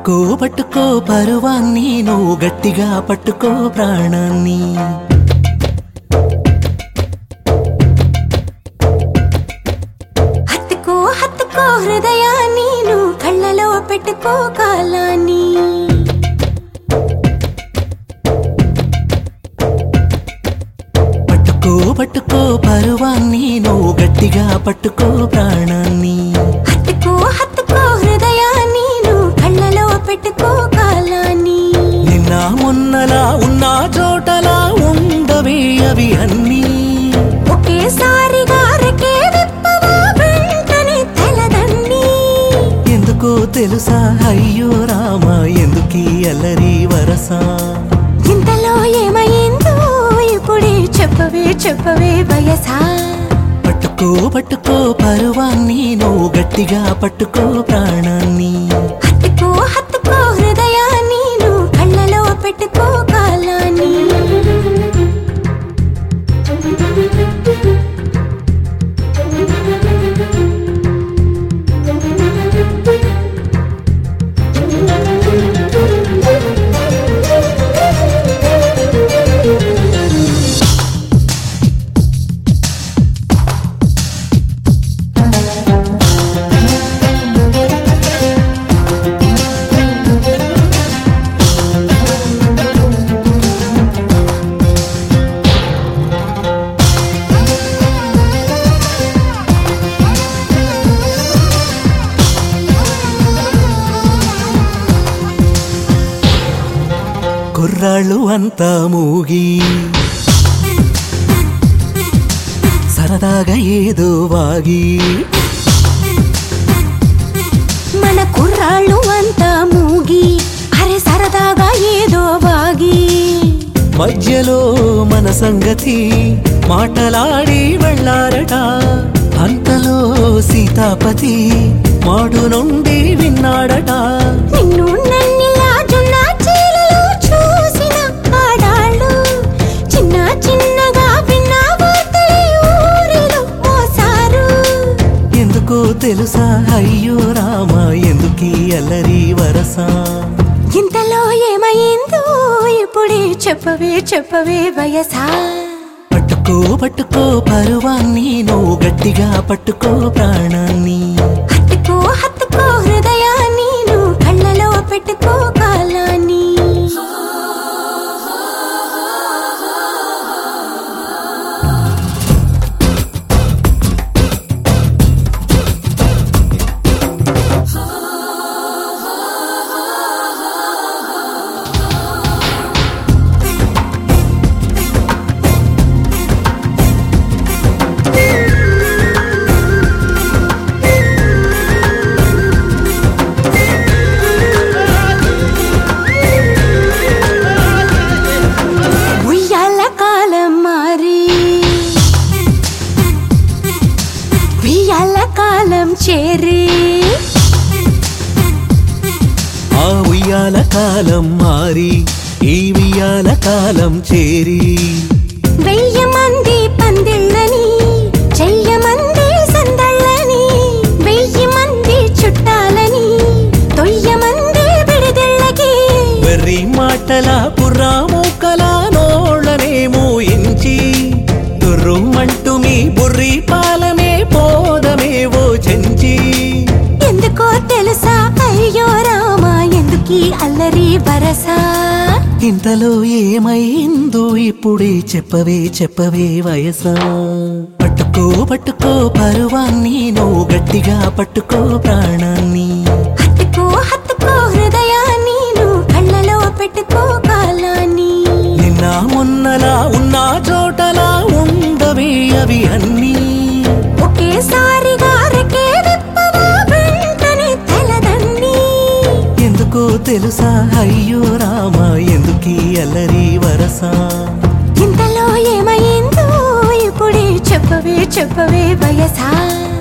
పట్టుకో పట్టుకో పరువాన్ని నువ్వు గట్టిగా పట్టుకో ప్రాణాన్ని హత్తుకో హత్తుకో హృదయాన్ని నువ్వు కళ్ళలో పెట్టుకో కాలాన్ని పట్టుకో పట్టుకో పరువాన్ని నువ్వు గట్టిగా పట్టుకో ప్రాణాన్ని హత్తుకో హత్తుకో హృదయాన్ని నువ్వు కళ్ళలో పెట్టుకో కాలాన్ని నిన్న మొన్నలా ఉన్న చోటలా ఉండవే అవి అన్నీ ఒకేసారిగా రెకే విప్పవా వెంటనే తెలదండి ఎందుకో తెలుసా అయ్యో రామా ఎందుకీ అల్లరి వరసా ఇంతలో ఏమైందో ఇప్పుడే చెప్పవే చెప్పవే వయసా పట్టుకో పట్టుకో పరువాన్ని నువ్వు గట్టిగా పట్టుకో ప్రాణాన్ని హత్తుకో హత్తుకో హృదయాన్ని నువ్వు కళ్ళలో పెట్టుకో కాలాన్ని కుర్రాళ్ళు అంతా మూగి సరదాగా ఏదో వాగి మన కుర్రాళ్ళు అంతా మూగి అరే సరదాగా ఏదో వాగి మధ్యలో మన సంగతి మాటలాడి వెళ్ళారట అంతలో సీతాపతి మాడు నుండి విన్నాడట నిన్ను నన్నిలా జొన్న చీలలో చూసిన ఆడాళ్ళు చిన్న చిన్నగా విన్న వార్తలే ఊరిలో మోసారు ఎందుకో తెలుసా అయ్యో రామా ఎందుకీ అల్లరి వరసా ఇంతలో ఏమైందో ఇప్పుడే చెప్పవే చెప్పవే వయసా పట్టుకో పట్టుకో పరువాన్ని నువ్వు గట్టిగా పట్టుకో ప్రాణాన్ని హత్తుకో హత్తుకో హృదయాన్ని నువ్వు కళ్ళలో పెట్టుకో కాలాన్ని ఉయ్యాల కాలం మారి ఉయ్యాల కాలం చేరి ఆ ఉయ్యాల కాలం మారి ఈ ఉయ్యాల కాలం చేరి వెయ్యి మంది పందిళ్ళని చెయ్య మంది సందళ్ళని వెయ్యి మంది చుట్టాలని తొయ్య మంది విడిదిళ్ళకి వెర్రి మాటల పుర్రామూకల నోళ్ళనేమో ఇంచి దుర్రుమంటూ మీ బుర్రి పాలమే పోదమేవో చెంచి ఎందుకో తెలుసా అయ్యో రామా ఎందుకీ అల్లరి వరసా ఇంతలో ఏమైందో ఇప్పుడే చెప్పవే చెప్పవే వయసా పట్టుకో పట్టుకో పరువాన్ని నువ్వు గట్టిగా పట్టుకో ప్రాణాన్ని హత్తుకో హత్తుకో హృదయాన్ని నువ్వు కళ్ళలో పెట్టుకో కాలాన్ని నిన్న మొన్నలా ఉన్న చోటలా ఉండవే అవి అన్నీ ఒకేసారిగా రెకే విప్పవా వెంటనే తెలదండి ఎందుకో తెలుసా అయ్యో రామా ఎందుకీ అల్లరి వరసా ఇంతలో ఏమైందో ఇప్పుడే చెప్పవే చెప్పవే వయసా